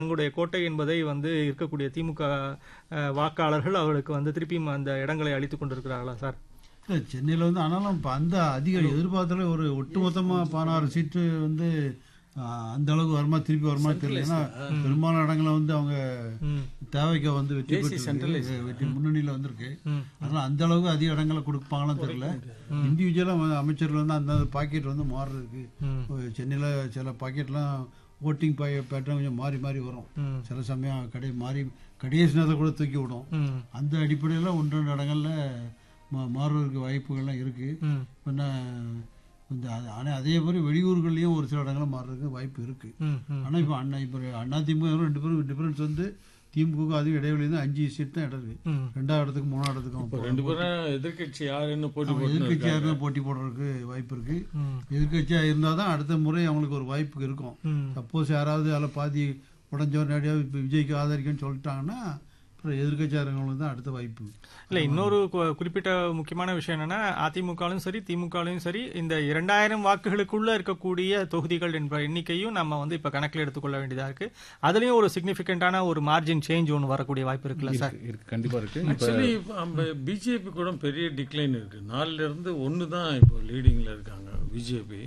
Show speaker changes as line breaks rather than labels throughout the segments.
தங்களுடைய கோட்டை என்பதை வந்து இருக்கக்கூடிய திமுக அஹ், வாக்காளர்கள் அவர்களுக்கு வந்து திருப்பியும் அந்த இடங்களை அளித்துக் கொண்டிருக்கிறார்களா சார்
இல்ல சென்னையில் வந்து ஆனாலும் இப்போ அந்த அதிக எதிர்பார்த்துல ஒரு ஒட்டுமொத்தமாக பதினாறு சீட்டு வந்து ஆ, அந்த அளவுக்கு வருமா திருப்பி வருமா தெரியல ஏன்னா பெரும்பாலான இடங்களை வந்து அவங்க
ம்,
தேவைக்க வந்து வெற்றி பெற்று வெற்றி முன்னணியில் வந்திருக்கு
ம்,
அதனால அந்த அளவுக்கு அதிக இடங்களை கொடுப்பாங்களான்னு தெரியல இண்டிவிஜுவலாக அமைச்சர்கள் வந்து அந்த பாக்கெட் வந்து மாறுறதுக்கு
ம்,
சென்னையில் சில பாக்கெட்லாம் ஓட்டிங் பாய் பேட்டர்ன் கொஞ்சம் மாறி மாறி வரும்
ம்,
சில சமயம் கடை மாறி கடைசி நேரத்தில் கூட தூக்கி விடும்
ம்,
அந்த அடிப்படையில் ஒன்று ரெண்டு இடங்கள்ல மா மாறுவதற்கு வாய்ப்புகள்லாம் இருக்குது
ம்,
பின்ன இந்த ஆனால் அதே மாதிரி வெளியூர்கள்லையும் ஒரு சில இடங்கள்ல மாறுறதுக்கு வாய்ப்பு இருக்குது
ம், ம்.
ஆனால் இப்போ அண்ணா இப்போ அண்ணா திமுக ரெண்டு பேரும் டிஃபரன்ஸ் வந்து திமுக அதுவும் இடைவெளி வந்து அஞ்சு சீட் தான் இடம் இருக்கு
ம்.
ரெண்டாவது இடத்துக்கு மூணாவது இடத்துக்கும்
இப்போ ரெண்டு பேரும் எதிர்க்கட்சி யாருன்னு போட்டி போட்டு
எதிர்கட்சியாக இருந்தால் போட்டி போடுறதுக்கு வாய்ப்பு இருக்கு
ம்,
எதிர்கட்சியாக இருந்தால் தான் அடுத்த முறை அவங்களுக்கு ஒரு வாய்ப்பு இருக்கும்
ம்.
சப்போஸ் யாராவது அதில் பாதி உடஞ்சவர் நேரடியாக இப்போ விஜய்க்கு ஆதரிக்கன்னு சொல்லிட்டாங்கன்னா அப்புறம் எதிர்கட்சியாக இருக்கவங்களுக்கு தான் அடுத்த வாய்ப்பு
இல்ல இன்னொரு கு- குறிப்பிட்ட முக்கியமான விஷயம் என்னன்னா அதிமுகலும் சரி திமுகலையும் சரி இந்த இரண்டாயிரம் வாக்குகளுக்குள்ள இருக்கக்கூடிய தொகுதிகள் என்ற எண்ணிக்கையும் நம்ம வந்து இப்ப கணக்கில் எடுத்துக்கொள்ள வேண்டியதா இருக்கு அதுலயும் ஒரு சிக்னிபிகண்டான ஒரு மார்ஜின் சேஞ்ச் ஒன்று வரக்கூடிய வாய்ப்பு இருக்குல்ல சார்
இருக்கு, இருக்கு கண்டிப்பா இருக்கு இப்ப
ஆக்சுவலி நம்ம பிஜேபி கூட பெரிய டிக்ளைன் இருக்கு நாலுல இருந்து ஒன்று தான் இப்போ லீடிங்ல இருக்காங்க பிஜேபி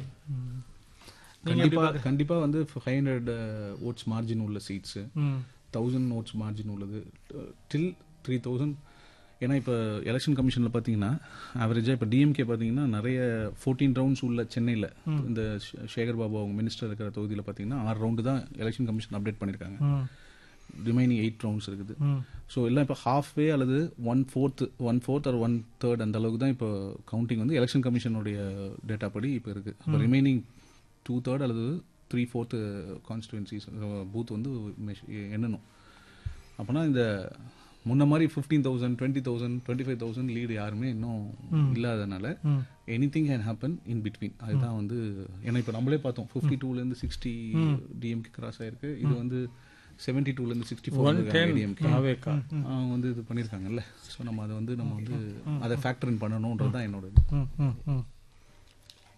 கண்டிப்பா கண்டிப்பா வந்து ஃபைவ் ஹண்ட்ரட் ஓட்ஸ் மார்ஜின் உள்ள சீட்ஸ்
ம்,
தௌசண்ட் ஓட்ஸ் மார்ஜின் உள்ளது டில் த்ரீ தௌசண்ட் ஏன்னா இப்போ எலெக்ஷன் கமிஷனில் பார்த்தீங்கன்னா ஆவரேஜாக இப்போ டிஎம்கே பார்த்தீங்கன்னா நிறைய ஃபோர்டீன் ரவுண்ட்ஸ் உள்ள சென்னையில் இந்த ஷே- சேகர் பாபு அவங்க மினிஸ்டர் இருக்கிற தொகுதியில் பார்த்தீங்கன்னா ஆறு ரவுண்டு தான் எலெக்ஷன் கமிஷன் அப்டேட் பண்ணியிருக்காங்க
ம்,
ரிமைனிங் எயிட் ரவுண்ட்ஸ் இருக்குது
ம்,
ஸோ எல்லாம் இப்போ ஹாஃப் வே அல்லது one fourth one fourth or one third அந்த அளவுக்கு தான் இப்போ கவுண்டிங் வந்து எலெக்ஷன் கமிஷனுடைய டேட்டா படி இப்போ இருக்குது அப்போ ரிமைனிங் டூ தேர்ட் அல்லது த்ரீ ஃபோர்த்து கான்ஸ்டுவன்சிஸ் பூத் வந்து மெஷ்- எண்ணணும் அப்போனா இந்த முன்ன மாதிரி fifteen thousand twenty thousand twenty five thousand lead யாருமே இன்னும் இல்லாதனால
ம்.
Anything can happen in between அதுதான் வந்து ஏன்னா இப்போ நம்மளே பார்த்தோம் ஃபிஃப்டி டூலேருந்து சிக்ஸ்டி டிஎம்கே கிராஸ் ஆயிருக்கு இது வந்து செவன்டி டூலேருந்து சிக்ஸ்டி ஃபோர் டிஎம்கே
ஆவேக்கா
அவங்க வந்து இது பண்ணியிருக்காங்கல்ல ஸோ நம்ம அதை வந்து நம்ம வந்து அதை ஃபேக்டர் இன் பண்ணணுன்றது தான் என்னோட இது
ம், ம், ம்.